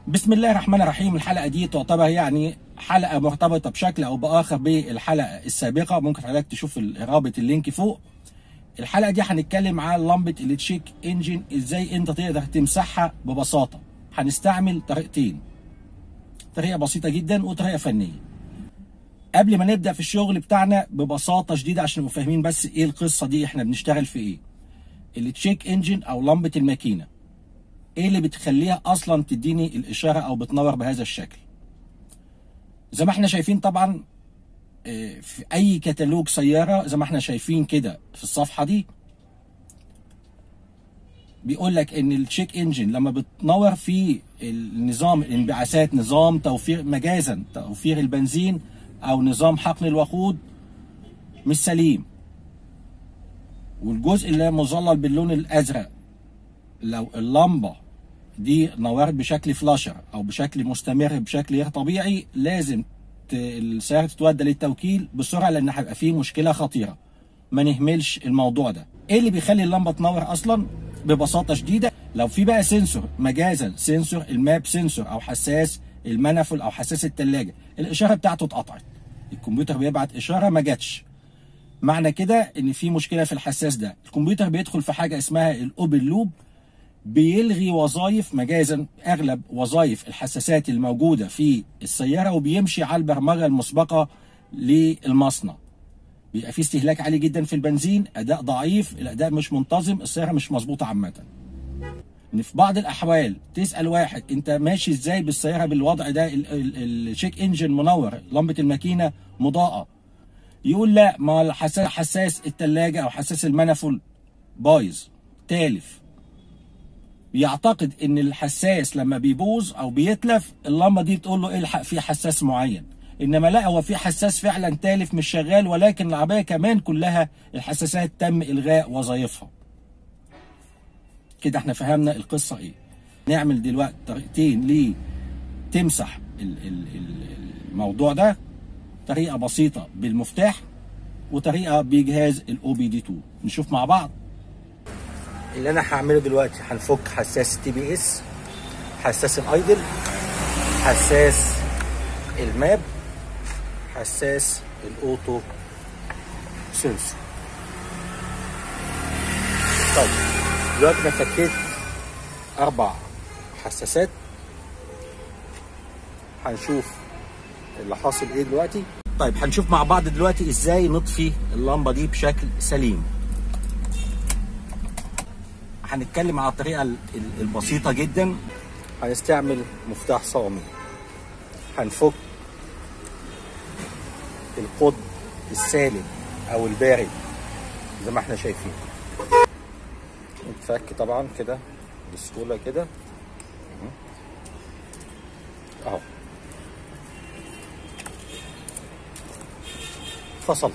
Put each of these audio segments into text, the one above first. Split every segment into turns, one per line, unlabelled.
بسم الله الرحمن الرحيم الحلقه دي تعتبر يعني حلقه مرتبطه بشكل او باخر بالحلقه السابقه ممكن حضرتك تشوف رابط اللينك فوق الحلقه دي هنتكلم على لمبه التشيك انجن ازاي انت تقدر تمسحها ببساطه هنستعمل طريقتين طريقه بسيطه جدا وطريقه فنيه قبل ما نبدا في الشغل بتاعنا ببساطه شديده عشان نبقى فاهمين بس ايه القصه دي احنا بنشتغل في ايه التشيك انجن او لمبه الماكينه ايه اللي بتخليها اصلا تديني الاشاره او بتنور بهذا الشكل زي ما احنا شايفين طبعا في اي كتالوج سياره زي ما احنا شايفين كده في الصفحه دي بيقول لك ان التشيك انجن لما بتنور في النظام الانبعاثات نظام توفير مجازا توفير البنزين او نظام حقن الوقود مش سليم والجزء اللي مظلل باللون الازرق لو اللمبه دي نورت بشكل فلاشر او بشكل مستمر بشكل غير طبيعي لازم السياره تتودى للتوكيل بسرعه لان هيبقى فيه مشكله خطيره ما نهملش الموضوع ده ايه اللي بيخلي اللمبه تنور اصلا ببساطه شديده لو في بقى سنسور مجازا سنسور الماب سنسور او حساس المنفل او حساس الثلاجه الاشاره بتاعته اتقطعت الكمبيوتر بيبعت اشاره ما جاتش معنى كده ان في مشكله في الحساس ده الكمبيوتر بيدخل في حاجه اسمها الاوبن لوب بيلغي وظائف مجازا اغلب وظائف الحساسات الموجوده في السياره وبيمشي على البرمجه المسبقه للمصنع بيبقى في استهلاك عالي جدا في البنزين اداء ضعيف الاداء مش منتظم السياره مش مظبوطه عامه ان في بعض الاحوال تسال واحد انت ماشي ازاي بالسياره بالوضع ده الشيك انجن منور لمبه الماكينه مضاءه يقول لا ما الحساس حساس الثلاجه او حساس المنفل بايظ تالف بيعتقد ان الحساس لما بيبوظ او بيتلف اللمبه دي بتقول له الحق في حساس معين انما لا هو في حساس فعلا تالف مش شغال ولكن العربيه كمان كلها الحساسات تم الغاء وظائفها كده احنا فهمنا القصه ايه نعمل دلوقتي طريقتين ليه تمسح الموضوع ده طريقه بسيطه بالمفتاح وطريقه بجهاز الاو بي دي 2 نشوف مع بعض اللي انا هعمله دلوقتي هنفك حساس تي بي اس حساس الايدل حساس الماب حساس الاوتو سنسور طيب دلوقتي انا فكيت اربع حساسات هنشوف اللي حاصل ايه دلوقتي طيب هنشوف مع بعض دلوقتي ازاي نطفي اللمبه دي بشكل سليم هنتكلم على الطريقه البسيطه جدا هنستعمل مفتاح صامي هنفك القطب السالب او البارد زي ما احنا شايفين يتفك طبعا كده بسهوله كده اهو فصلت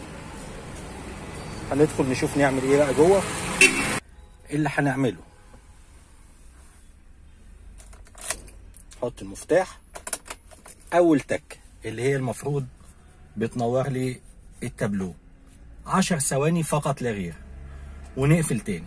هندخل نشوف نعمل ايه بقى جوه اللي هنعمله حط المفتاح اول تك اللي هي المفروض بتنور لي التابلو عشر ثواني فقط لا غير ونقفل تاني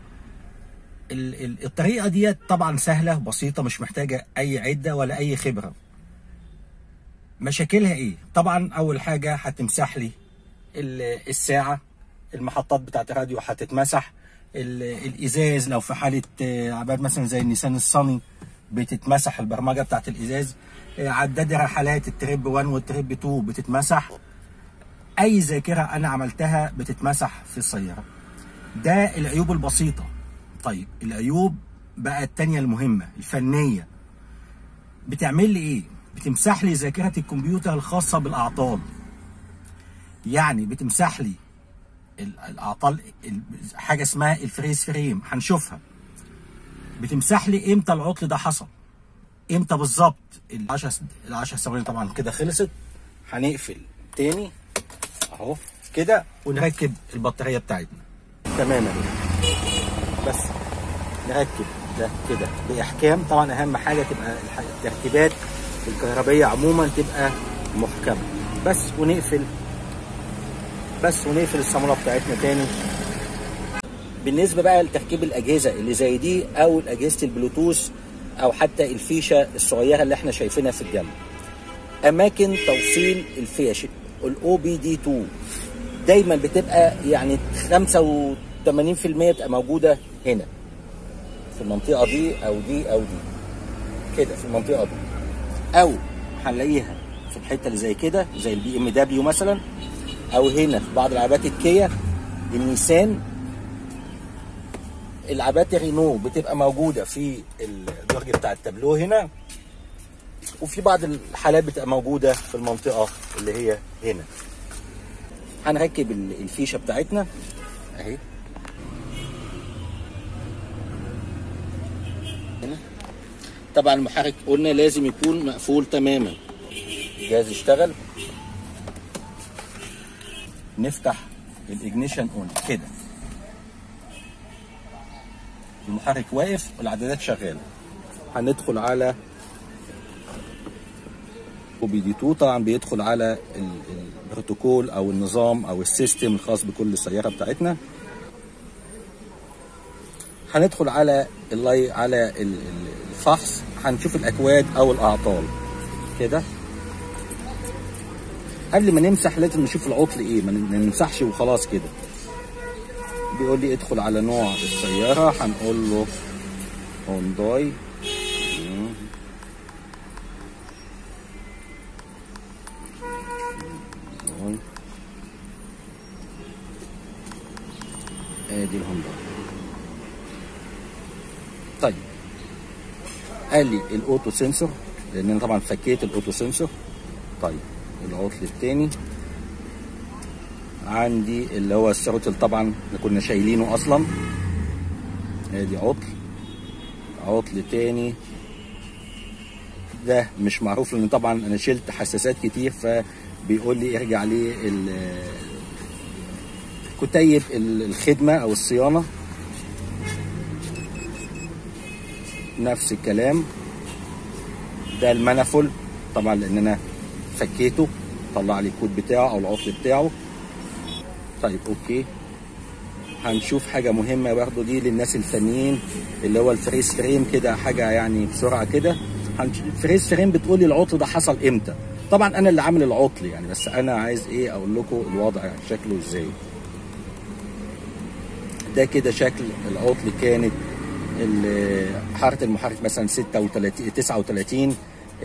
الطريقه ديت طبعا سهله بسيطه مش محتاجه اي عده ولا اي خبره مشاكلها ايه طبعا اول حاجه هتمسح لي الساعه المحطات بتاعت الراديو هتتمسح الازاز لو في حاله عباد مثلا زي النيسان الصني بتتمسح البرمجه بتاعت الازاز عداد الرحلات التريب 1 والتريب 2 بتتمسح اي ذاكره انا عملتها بتتمسح في السياره ده العيوب البسيطه طيب العيوب بقى التانية المهمة الفنية بتعمل لي ايه بتمسح لي ذاكرة الكمبيوتر الخاصة بالاعطال يعني بتمسح لي الاعطال حاجه اسمها الفريز فريم هنشوفها بتمسح لي امتى العطل ده حصل امتى بالظبط ال 10 ال 10 ثواني طبعا كده خلصت هنقفل تاني اهو كده ونركب البطاريه بتاعتنا تماما بس نركب ده كده باحكام طبعا اهم حاجه تبقى التركيبات الكهربائيه عموما تبقى محكمه بس ونقفل بس ونقفل الصامولة بتاعتنا تاني بالنسبة بقى لتركيب الأجهزة اللي زي دي أو أجهزة البلوتوث او حتى الفيشه الصغيره اللي احنا شايفينها في الجنب اماكن توصيل الفيش الاو بي دي 2 دايما بتبقى يعني 85% بتبقى موجوده هنا في المنطقه دي او دي او دي كده في المنطقه دي او هنلاقيها في الحته اللي زي كده زي البي ام دبليو مثلا او هنا في بعض العربيات الكيا النيسان العربيات الرينو بتبقى موجوده في الدرج بتاع التابلو هنا وفي بعض الحالات بتبقى موجوده في المنطقه اللي هي هنا هنركب الفيشه بتاعتنا اهي هنا طبعا المحرك قلنا لازم يكون مقفول تماما الجهاز يشتغل نفتح الاجنيشن اون كده المحرك واقف والعدادات شغاله هندخل على وبي دي 2 طبعا بيدخل على البروتوكول او النظام او السيستم الخاص بكل سياره بتاعتنا هندخل على اللاي على الفحص هنشوف الاكواد او الاعطال كده قبل ما نمسح لازم نشوف العطل ايه ما نمسحش وخلاص كده بيقول لي ادخل على نوع السياره هنقول له هونداي ادي الهونداي طيب قال لي الاوتو سنسور لان انا طبعا فكيت الاوتو سنسور طيب العطل الثاني عندي اللي هو الثروتل طبعا اللي كنا شايلينه اصلا ادي عطل عطل تاني ده مش معروف لان طبعا انا شلت حساسات كتير فبيقول لي ارجع لي كتيب الخدمه او الصيانه نفس الكلام ده المنفل طبعا لان انا فكيته طلع لي الكود بتاعه او العطل بتاعه طيب اوكي هنشوف حاجه مهمه برضه دي للناس الفنيين اللي هو الفريز فريم كده حاجه يعني بسرعه كده الفريز فريم بتقول لي العطل ده حصل امتى طبعا انا اللي عامل العطل يعني بس انا عايز ايه اقول لكم الوضع شكله ازاي ده كده شكل العطل كانت حراره المحرك مثلا 36 39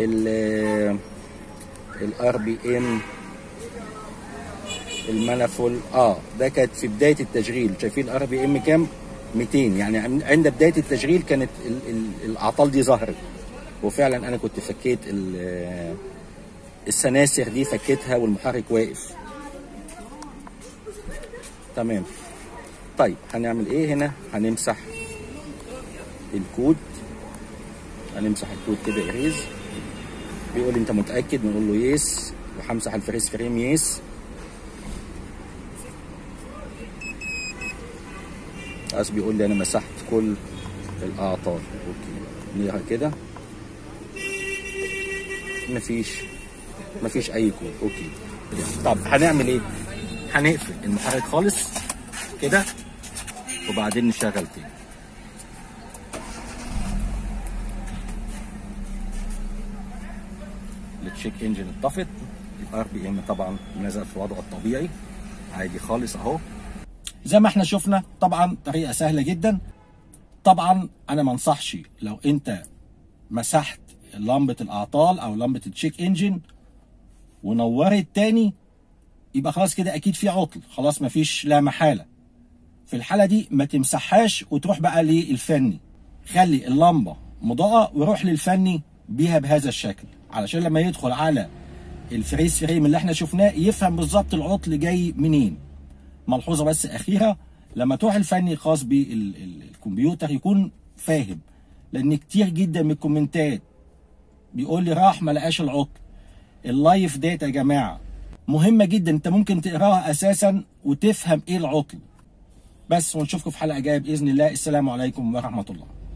الار بي ام المنفل اه ده كانت في بدايه التشغيل شايفين الار بي ام كام 200 يعني عند بدايه التشغيل كانت ال ال الاعطال دي ظهرت وفعلا انا كنت فكيت السناسر دي فكيتها والمحرك واقف تمام طيب هنعمل ايه هنا هنمسح الكود هنمسح الكود كده اريز بيقول لي انت متاكد نقول له يس وهمسح الفريز فريم يس بس بيقول لي انا مسحت كل الاعطال اوكي نيها كده مفيش مفيش اي كود اوكي طب هنعمل ايه هنقفل المحرك خالص كده وبعدين نشغل تاني التشيك انجن اتطفت الار بي ام طبعا نزل في وضعه الطبيعي عادي خالص اهو زي ما احنا شفنا طبعا طريقه سهله جدا طبعا انا ما انصحش لو انت مسحت لمبه الاعطال او لمبه التشيك انجن ونورت تاني يبقى خلاص كده اكيد في عطل خلاص ما فيش لا محاله في الحاله دي ما تمسحهاش وتروح بقى للفني خلي اللمبه مضاءه وروح للفني بيها بهذا الشكل علشان لما يدخل على الفريز فريم اللي احنا شفناه يفهم بالظبط العطل جاي منين ملحوظه بس اخيره لما تروح الفني الخاص بالكمبيوتر يكون فاهم لان كتير جدا من الكومنتات بيقول لي راح ما لقاش العطل اللايف داتا يا جماعه مهمه جدا انت ممكن تقراها اساسا وتفهم ايه العطل بس ونشوفكم في حلقه جايه باذن الله السلام عليكم ورحمه الله